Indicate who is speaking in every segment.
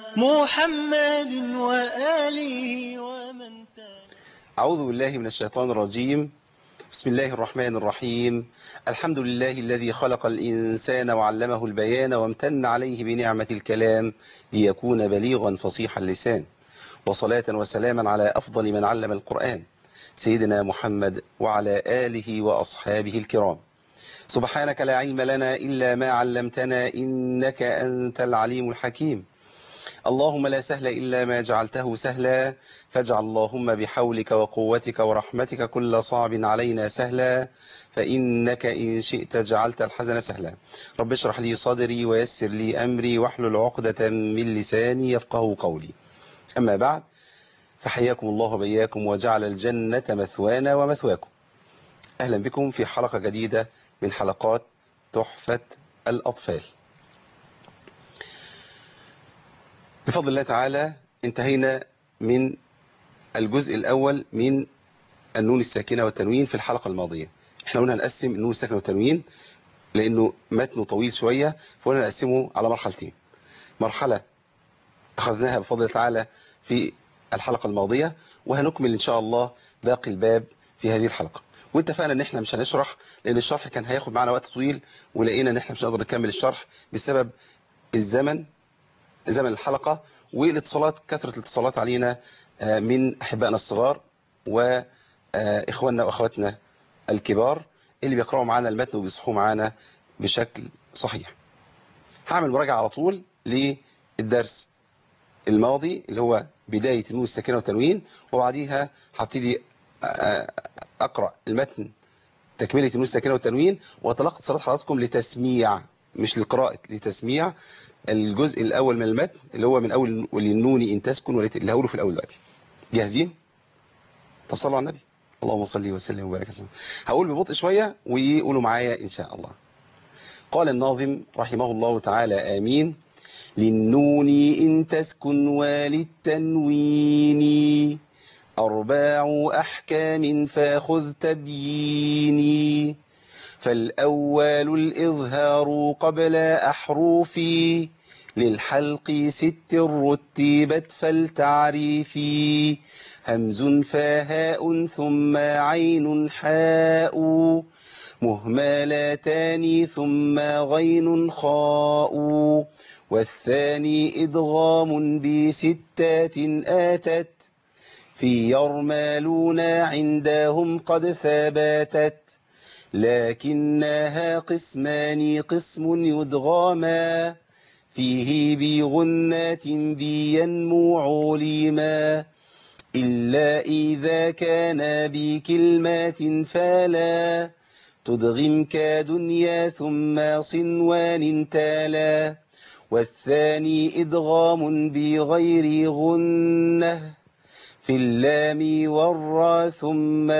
Speaker 1: محمد وآله ومن تاب
Speaker 2: أعوذ بالله من الشيطان الرجيم بسم الله الرحمن الرحيم الحمد لله الذي خلق الإنسان وعلمه البيان وامتن عليه بنعمة الكلام ليكون بليغا فصيح اللسان وصلاة وسلاما على أفضل من علم القرآن سيدنا محمد وعلى آله وأصحابه الكرام سبحانك لا علم لنا إلا ما علمتنا إنك أنت العليم الحكيم اللهم لا سهل إلا ما جعلته سهلا فاجعل اللهم بحولك وقوتك ورحمتك كل صعب علينا سهلا فإنك إن شئت جعلت الحزن سهلا رب اشرح لي صدري ويسر لي أمري واحلل عقدة من لساني يفقه قولي أما بعد فحياكم الله وبياكم وجعل الجنة مثوانا ومثواكم أهلا بكم في حلقة جديدة من حلقات تحفة الأطفال بفضل الله تعالى انتهينا من الجزء الأول من النون الساكنة والتنوين في الحلقة الماضية احنا قلنا نقسم النون الساكنة والتنوين لأنه متنه طويل شوية فقلنا نقسمه على مرحلتين مرحلة أخذناها بفضل الله تعالى في الحلقة الماضية وهنكمل إن شاء الله باقي الباب في هذه الحلقة واتفقنا ان احنا مش هنشرح لان الشرح كان هياخد معنا وقت طويل ولقينا ان احنا مش هنقدر نكمل الشرح بسبب الزمن زمن الحلقة والاتصالات كثرة الاتصالات علينا من أحبائنا الصغار وإخواننا وأخواتنا الكبار اللي بيقرأوا معانا المتن وبيصحوا معانا بشكل صحيح هعمل مراجعة على طول للدرس الماضي اللي هو بداية النون الساكنة والتنوين وبعديها هبتدي أقرأ المتن تكملة النون الساكنة والتنوين وأتلقى اتصالات حضراتكم لتسميع مش لقراءة لتسميع الجزء الأول من المتن اللي هو من أول وللنون إن تسكن اللي هقوله في الأول دلوقتي جاهزين؟ طب صلوا على النبي اللهم صل وسلم وبارك وسلم هقول ببطء شوية ويقولوا معايا إن شاء الله قال الناظم رحمه الله تعالى آمين للنون إن تسكن وللتنوين أرباع أحكام فاخذ تبييني فالأول الإظهار قبل أحرفي للحلق ست رتبت فالتعريفي همز فهاء ثم عين حاء مهملتان ثم غين خاء والثاني إدغام بستات آتت في يرمالون عندهم قد ثبتت لكنها قسمان قسم يدغاما فيه بغنات بينمو عليما إلا إذا كان بكلمات فلا تدغم كدنيا ثم صنوان تالا والثاني إدغام بغير غنه في اللام والراء ثم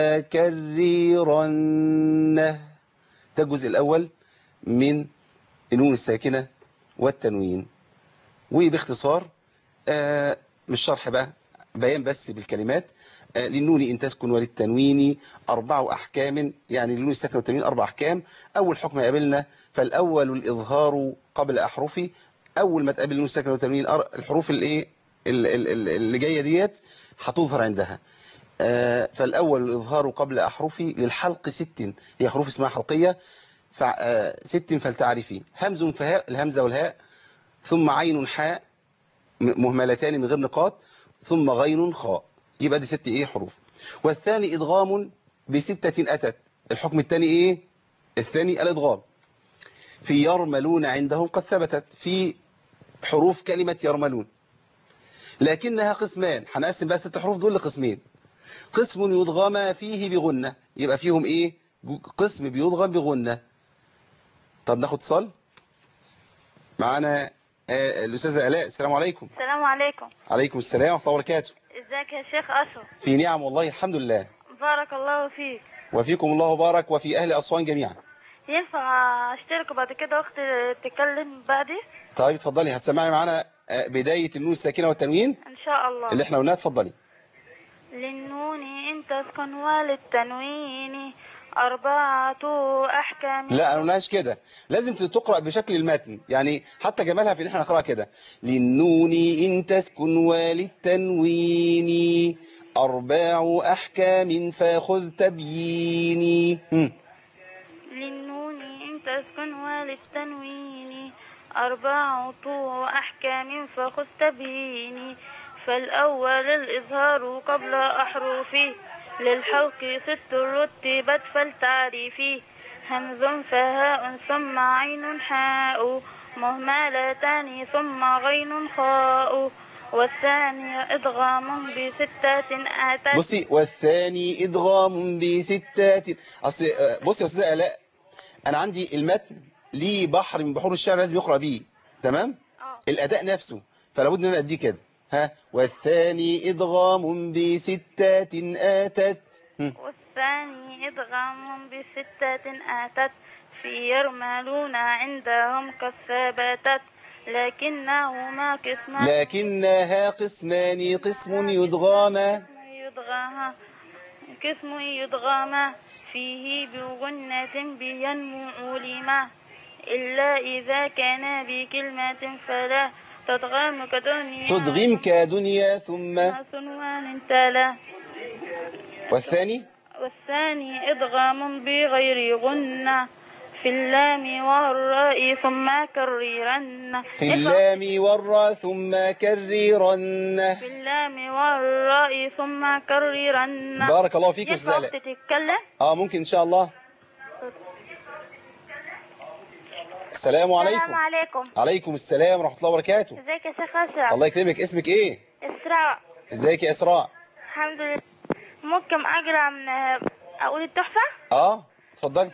Speaker 2: كريرنه ده الجزء الأول من النون الساكنة والتنوين وباختصار آه مش شرح بقى بيان بس بالكلمات آه للنون إن تسكن وللتنوين أربع أحكام يعني للنون الساكنة والتنوين أربع أحكام أول حكم يقابلنا فالأول الإظهار قبل أحرفي أول ما تقابل النون الساكنة والتنوين الحروف الإيه اللي جاية ديت هتظهر عندها آه فالأول الإظهار قبل أحرفي للحلق ست هي حروف اسمها حلقية آه ست فلتعرفي همز فهاء الهمزة والهاء ثم عين حاء مهملتان من غير نقاط ثم غين خاء يبقى دي ست ايه حروف والثاني إدغام بستة أتت الحكم الثاني ايه الثاني الإدغام في يرملون عندهم قد ثبتت في حروف كلمة يرملون لكنها قسمان هنقسم بقى ست حروف دول لقسمين قسم يضغم فيه بغنة يبقى فيهم ايه قسم بيضغم بغنة طب ناخد اتصال معانا آه الاستاذه الاء السلام عليكم
Speaker 3: السلام عليكم
Speaker 2: عليكم السلام ورحمه الله وبركاته
Speaker 3: ازيك يا شيخ اشرف
Speaker 2: في نعم والله الحمد لله
Speaker 3: بارك الله فيك
Speaker 2: وفيكم الله بارك وفي اهل اسوان جميعا
Speaker 3: ينفع اشترك وبعد كده اختي تتكلم بعدي
Speaker 2: طيب اتفضلي هتسمعي معانا بدايه النون الساكنه والتنوين
Speaker 3: ان شاء الله
Speaker 2: اللي احنا قلناها اتفضلي
Speaker 3: للنون ان تسكن وللتنوين أربعة أحكام
Speaker 2: لا انا قلناش كده لازم تقرا بشكل المتن يعني حتى جمالها في ان احنا نقراها كده للنون ان تسكن وللتنوين اربع احكام فخذ تبييني هم.
Speaker 3: للنون إن تسكن وللتنوين أربعة أحكام فخذ تبييني فالأول الإظهار قبل أحرفه للحلق ست رتبت فالتعريف همز فهاء ثم عين حاء مهملتان ثم غين خاء والثاني إدغام بستة آتت
Speaker 2: بصي والثاني ادغام بستات اصل آه، بصي يا استاذه الاء انا عندي المتن ليه بحر من بحور الشعر لازم يقرا بيه تمام
Speaker 3: آه.
Speaker 2: الاداء نفسه فلا بد ان انا اديه كده ها والثاني ادغام بستات اتت هم.
Speaker 3: والثاني إدغام بستة آتت في يرملون عندهم كالثابتت لكنهما قسمان
Speaker 2: لكنها قسمان قسم يدغاما
Speaker 3: يدغاها قسم يدغاما فيه بغنة بينمو علما إلا إذا كان بكلمة فلا تدغم كدنيا
Speaker 2: تدغم كدنيا ثم
Speaker 3: صنوان تلا
Speaker 2: والثاني
Speaker 3: والثاني إدغام بغير غنة في اللام والراء ثم كررن
Speaker 2: في اللام والراء ثم كررن
Speaker 3: في اللام والراء ثم كررن
Speaker 2: بارك الله فيك يا
Speaker 3: ينفع
Speaker 2: استاذ
Speaker 3: أختي
Speaker 2: آلاء.
Speaker 3: تتكلم
Speaker 2: اه ممكن ان شاء الله السلام عليكم
Speaker 3: السلام عليكم
Speaker 2: عليكم السلام ورحمه الله وبركاته
Speaker 3: ازيك يا شيخ أشرف
Speaker 2: الله يكرمك اسمك ايه
Speaker 3: إسراء
Speaker 2: ازيك يا اسراء
Speaker 3: الحمد لله ممكن أقرأ من أقول التحفة
Speaker 2: اه اتفضلي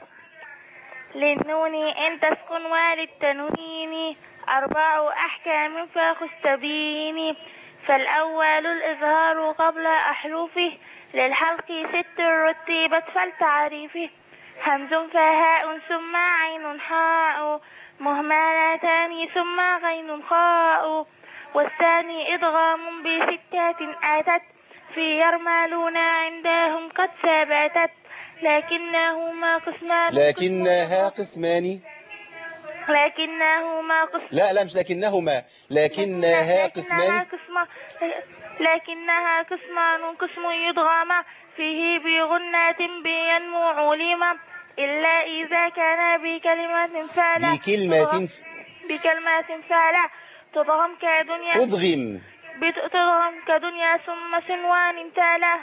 Speaker 3: للنون إن تسكن وللتنوين أربع أحكام فخذ تبيني فالأول الإظهار قبل أحرفه للحلق ست رتبت فالتعريفه همز فهاء ثم عين حاء مهملتان ثم غين خاء والثاني إدغام بستات آتت في يرملون عندهم قد ثبتت لكنهما قسمان
Speaker 2: لكنها قسمان
Speaker 3: لكنهما قسمان
Speaker 2: لا لا مش لكنهما لكنها قسمان
Speaker 3: قسم لكنها قسمان قسم يدغم فيه بغنة بينمو علما إلا إذا كان بكلمة فعلا
Speaker 2: بكلمة
Speaker 3: بكلمة فعلا تضغم كدنيا
Speaker 2: تدغم
Speaker 3: بتضغم كدنيا ثم سنوان تالا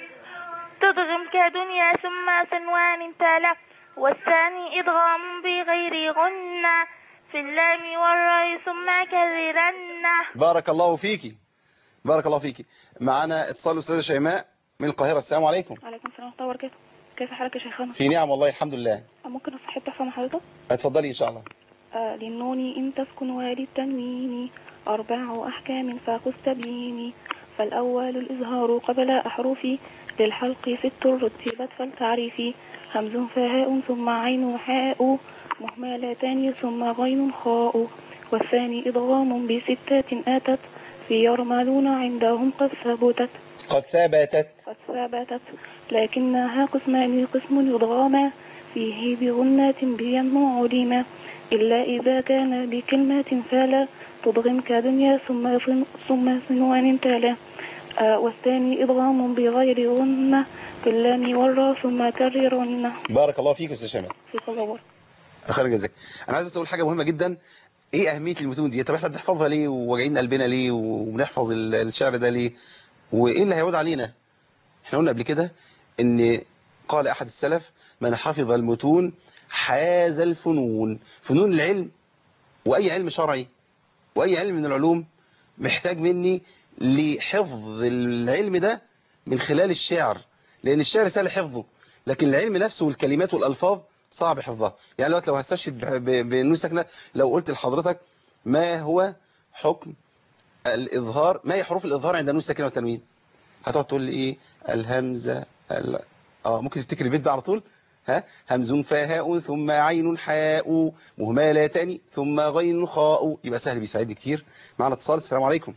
Speaker 3: تضغم كدنيا ثم سنوان تالا والثاني إدغام بغير غنة في اللام والراء ثم كررن
Speaker 2: بارك الله فيكي بارك الله فيكي معانا اتصال الاستاذه شيماء من القاهره السلام عليكم
Speaker 4: وعليكم السلام ورحمة الله وبركاته كيف حالك يا شيخنا؟
Speaker 2: في نعم والله الحمد لله
Speaker 4: ممكن أصحي التحفة مع حضرتك؟
Speaker 2: اتفضلي ان شاء الله
Speaker 4: آه للنون إن تسكن وللتنوين أربع أحكام فخذ تبييني فالأول الإظهار قبل أحرفي للحلق ست رتبت فالتعريف همز فهاء ثم عين حاء مهملتان ثم غين خاء والثاني إضغام بستات آتت في يرملون عندهم قد ثبتت
Speaker 2: قد ثبتت
Speaker 4: قد ثبتت لكنها قسمان قسم يضغاما فيه بغنات بينمو علما إلا إذا كان بكلمة فلا تضغم كدنيا ثم ثم صنوان تالا آه والثاني إضغام بغير غنة في اللام والراء ثم كررن
Speaker 2: بارك الله فيك يا استاذ شيماء
Speaker 4: في صغور
Speaker 2: خير جزاك انا عايز بس اقول حاجه مهمه جدا ايه اهميه المتون دي طب احنا بنحفظها ليه وواجعين قلبنا ليه وبنحفظ ال- الشعر ده ليه وايه اللي هيعود علينا احنا قلنا قبل كده ان قال احد السلف من حفظ المتون حاز الفنون فنون العلم واي علم شرعي واي علم من العلوم محتاج مني لحفظ العلم ده من خلال الشعر لان الشعر سهل حفظه لكن العلم نفسه والكلمات والالفاظ صعب حفظها يعني دلوقتي لو هستشهد ب- ب- بنون ساكنه لو قلت لحضرتك ما هو حكم الإظهار ما هي حروف الإظهار عند النون الساكنة والتنوين هتقعد تقول لي إيه الهمزة ال... آه ممكن تفتكر البيت بقى على طول ها همز فهاء ثم عين حاء مهملتان ثم غين خاء يبقى سهل بيساعدني كتير معنا اتصال السلام عليكم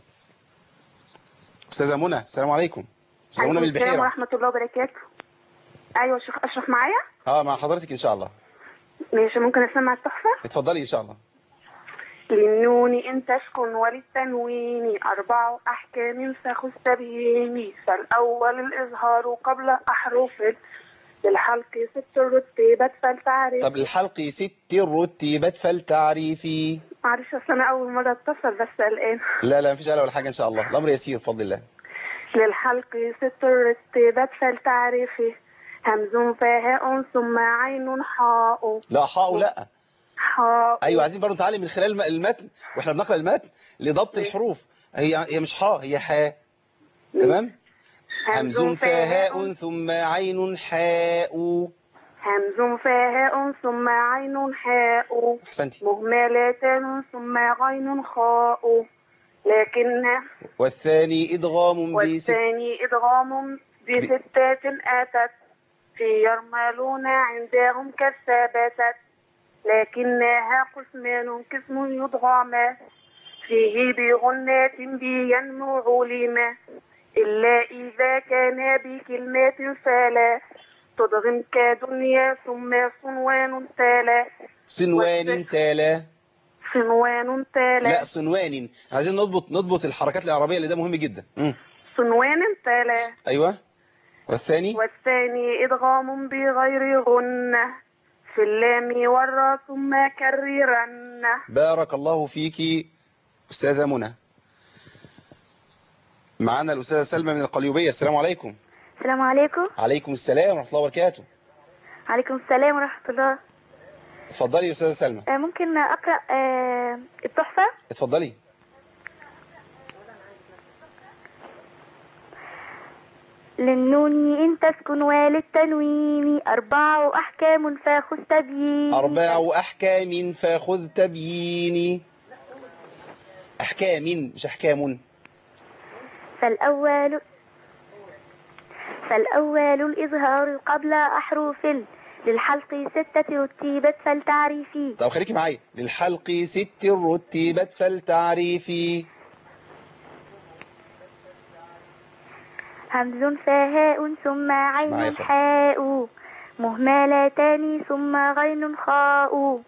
Speaker 2: أستاذة منى السلام عليكم أستاذة منى من
Speaker 5: عليكم السلام
Speaker 2: البحيرة
Speaker 5: ورحمة الله وبركاته أيوة شيخ أشرف معايا
Speaker 2: اه مع حضرتك ان شاء الله
Speaker 5: ماشي ممكن اسمع التحفة
Speaker 2: اتفضلي ان شاء الله
Speaker 5: للنون إن تسكن وللتنوين أربع أحكام فخذ تبييني فالأول الإظهار قبل أحرف للحلق ست رتبت فلتعرف
Speaker 2: طب الحلق ست رتبت فلتعريفي
Speaker 5: معلش أصل أنا أول مرة أتصل بس الآن
Speaker 2: لا لا مفيش قلق ولا حاجه ان شاء الله الامر يسير بفضل الله
Speaker 5: للحلق ست رتبت فلتعرفي همز فهاء ثم عين حاء
Speaker 2: لا حاء لا
Speaker 5: حاء
Speaker 2: ايوه عايزين برضه نتعلم من خلال الم- المتن واحنا بنقرا المتن لضبط الحروف هي هي مش حاء هي حاء تمام همز فهاء ثم عين حاء
Speaker 5: همز فهاء ثم عين حاء
Speaker 2: احسنتي
Speaker 5: مهملتان ثم غين خاء لكن
Speaker 2: والثاني ادغام بست
Speaker 5: والثاني إدغام بستات أتت في يرملون عندهم كالثبتت لكنها قسمان قسم يضغم فيه بغنات بينمو علما إلا إذا كان بكلمات فلا تضغم كدنيا ثم صنوان تالا
Speaker 2: صنوان تالا
Speaker 5: صنوان تالا
Speaker 2: لا صنوان عايزين نضبط نضبط الحركات العربيه اللي ده مهم جدا مم.
Speaker 5: صنوان تالا
Speaker 2: ايوه والثاني
Speaker 5: والثاني إدغام بغير غنة في اللام والراء ثم كررن
Speaker 2: بارك الله فيك استاذه منى معانا الاستاذه سلمى من القليوبيه السلام عليكم
Speaker 3: السلام عليكم
Speaker 2: عليكم السلام ورحمه الله وبركاته
Speaker 3: عليكم السلام ورحمة الله
Speaker 2: اتفضلي يا استاذه سلمى
Speaker 3: آه، ممكن أقرأ آه، التحفة
Speaker 2: اتفضلي
Speaker 3: للنون إن تسكن وللتنوين أربع أحكام فخذ تبيين
Speaker 2: أربع أحكام فخذ تبييني أحكام مش أحكام
Speaker 3: فالأول فالأول الإظهار قبل أحرف للحلق ستة رتبت فالتعريفي
Speaker 2: طب خليكي معايا للحلق ست رتبت فالتعريفي
Speaker 3: همز فهاء ثم
Speaker 2: معايا
Speaker 3: عين
Speaker 2: خالص.
Speaker 3: حاء مهملتان ثم غين خاء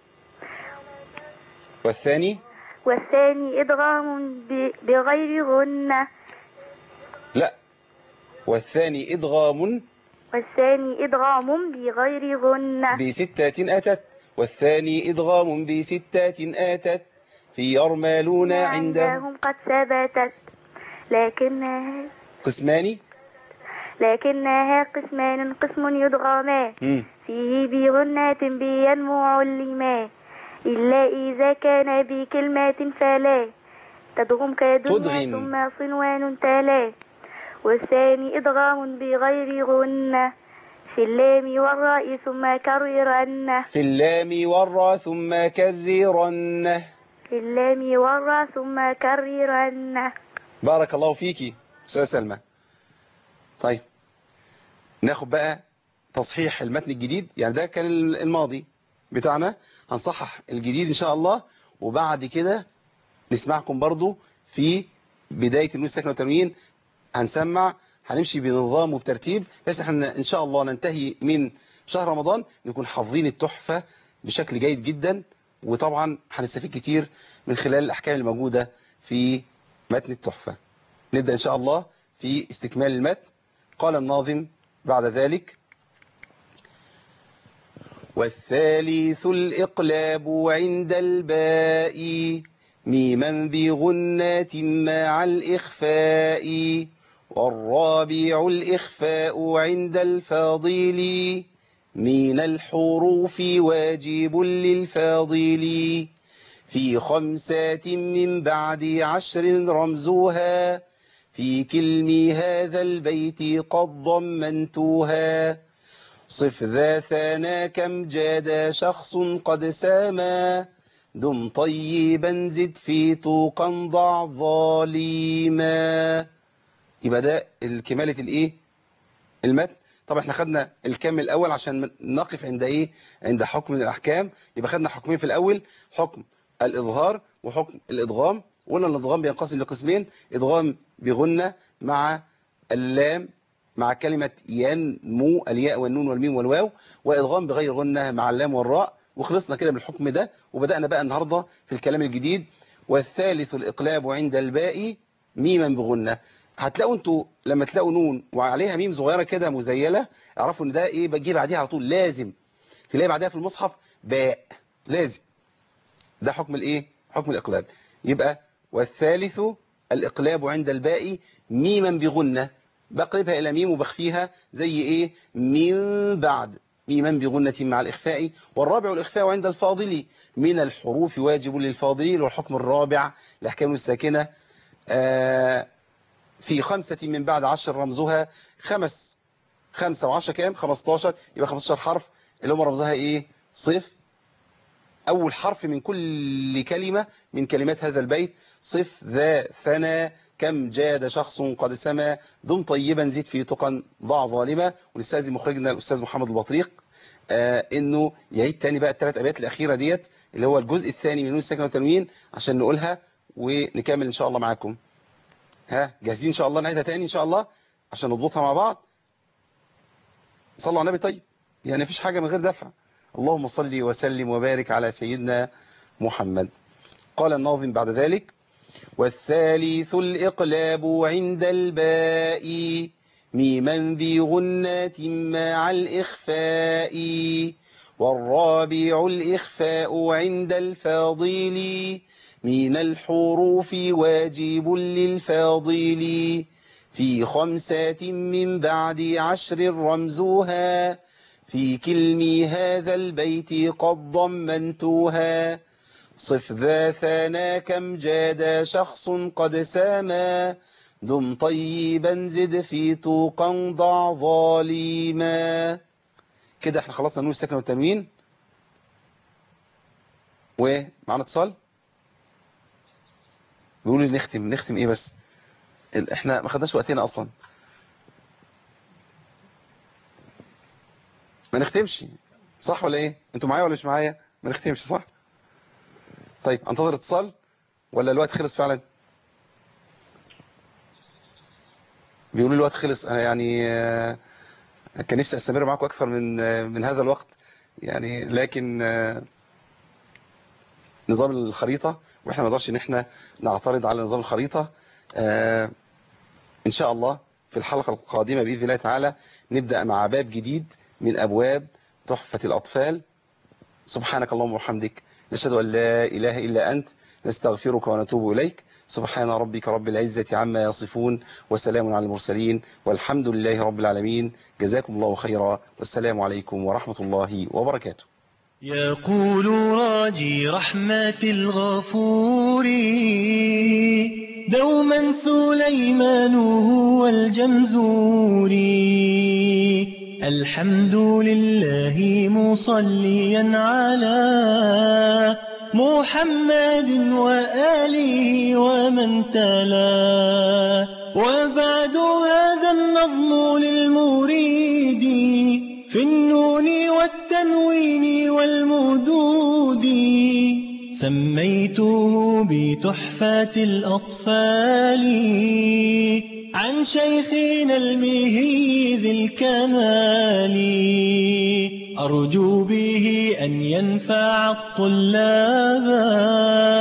Speaker 2: والثاني
Speaker 3: والثاني إدغام ب- بغير غنة
Speaker 2: لا والثاني إدغام
Speaker 3: والثاني إدغام بغير غنة
Speaker 2: بستات أتت والثاني إدغام بستات آتت في يرمالون عندهم
Speaker 3: عندهم قد ثبتت لكنها
Speaker 2: قسمان
Speaker 3: لكنها قسمان قسم يدغمان
Speaker 2: مم.
Speaker 3: فيه بغنات بينمو علما إلا إذا كان بكلمات فلا تدغم كدنيا
Speaker 2: تدغم.
Speaker 3: ثم صنوان تلا والثاني إدغام بغير غنة في اللام والراء ثم كررن
Speaker 2: في اللام والراء ثم كررن
Speaker 3: في اللام والراء ثم كررن
Speaker 2: بارك الله فيكي أستاذة سلمى طيب ناخد بقى تصحيح المتن الجديد يعني ده كان الماضي بتاعنا هنصحح الجديد إن شاء الله وبعد كده نسمعكم برضو في بداية النون الساكنة والتنوين هنسمع هنمشي بنظام وبترتيب بس احنا إن شاء الله ننتهي من شهر رمضان نكون حافظين التحفة بشكل جيد جدا وطبعا هنستفيد كتير من خلال الأحكام الموجودة في متن التحفة نبدأ إن شاء الله في استكمال المتن قال الناظم بعد ذلك والثالث الإقلاب عند الباء ميما بغنات مع الإخفاء والرابع الإخفاء عند الفاضل من الحروف واجب للفاضل في خمسات من بعد عشر رمزها في كلم هذا البيت قد ضمنتها صف ذا ثنا كم جاد شخص قد ساما دم طيبا زد في طوقا ضع ظالما يبقى ده الكمالة الايه المتن طبعا احنا خدنا الكم الاول عشان نقف عند ايه عند حكم من الاحكام يبقى خدنا حكمين في الاول حكم الاظهار وحكم الادغام وقلنا الادغام بينقسم لقسمين ادغام بغنة مع اللام مع كلمة ينمو الياء والنون والميم والواو وإدغام بغير غنة مع اللام والراء وخلصنا كده من الحكم ده وبدأنا بقى النهاردة في الكلام الجديد والثالث الإقلاب عند الباء ميما بغنة هتلاقوا انتوا لما تلاقوا نون وعليها ميم صغيرة كده مزيلة اعرفوا ان ده ايه بتجي بعديها على طول لازم تلاقي بعدها في المصحف باء لازم ده حكم الايه حكم الإقلاب يبقى والثالث الإقلاب عند الباء ميما بغنة بقلبها إلى ميم وبخفيها زي إيه من بعد ميما بغنة مع الإخفاء والرابع الإخفاء عند الفاضل من الحروف واجب للفاضل والحكم الرابع الأحكام الساكنة آه في خمسة من بعد عشر رمزها خمس خمسة وعشرة كام 15 يبقى 15 حرف اللي هم رمزها إيه صف أول حرف من كل كلمة من كلمات هذا البيت صف ذا ثنى كم جاد شخص قد سما دم طيبا زد في تقا ضع ظالمة ونستاذن مخرجنا الأستاذ محمد البطريق آه إنه يعيد تاني بقى الثلاث أبيات الأخيرة ديت اللي هو الجزء الثاني من نون الساكنة والتنوين عشان نقولها ونكمل إن شاء الله معاكم ها جاهزين إن شاء الله نعيدها تاني إن شاء الله عشان نضبطها مع بعض صلوا على النبي طيب يعني مفيش حاجة من غير دفع اللهم صل وسلم وبارك على سيدنا محمد قال الناظم بعد ذلك والثالث الإقلاب عند الباء ميما بغنات مع الإخفاء والرابع الإخفاء عند الفاضل من الحروف واجب للفاضل في خمسات من بعد عشر رمزها في كلم هذا البيت قد ضمنتها صف ذا ثنا كم جاد شخص قد ساما دم طيبا زد في توقا ضع ظالما كده احنا خلصنا نون السكن والتنوين ومعنا اتصال بيقولوا لي نختم نختم ايه بس ال- احنا ما خدناش وقتنا اصلا ما نختمش صح ولا ايه انتوا معايا ولا مش معايا ما نختمش صح طيب انتظر اتصال ولا الوقت خلص فعلا بيقولوا لي الوقت خلص انا يعني آه، كان نفسي استمر معاكم اكثر من آه، من هذا الوقت يعني لكن آه، نظام الخريطة واحنا ما نقدرش ان احنا نعترض على نظام الخريطة آه، ان شاء الله في الحلقة القادمة بإذن الله تعالى نبدأ مع باب جديد من أبواب تحفة الأطفال سبحانك اللهم وبحمدك نشهد أن لا إله إلا أنت نستغفرك ونتوب إليك سبحان ربك رب العزة عما يصفون وسلام على المرسلين والحمد لله رب العالمين جزاكم الله خيرا والسلام عليكم ورحمة الله وبركاته
Speaker 1: يقول راجي رحمة الغفور دوما سليمان هو الجمزور الحمد لله مصليا على محمد وآله ومن تلا وبعد هذا النظم للمريد في النون والتنوين والمدود سميته بتحفة الأطفال عن شيخنا المهيذ الكمال أرجو به أن ينفع الطلاب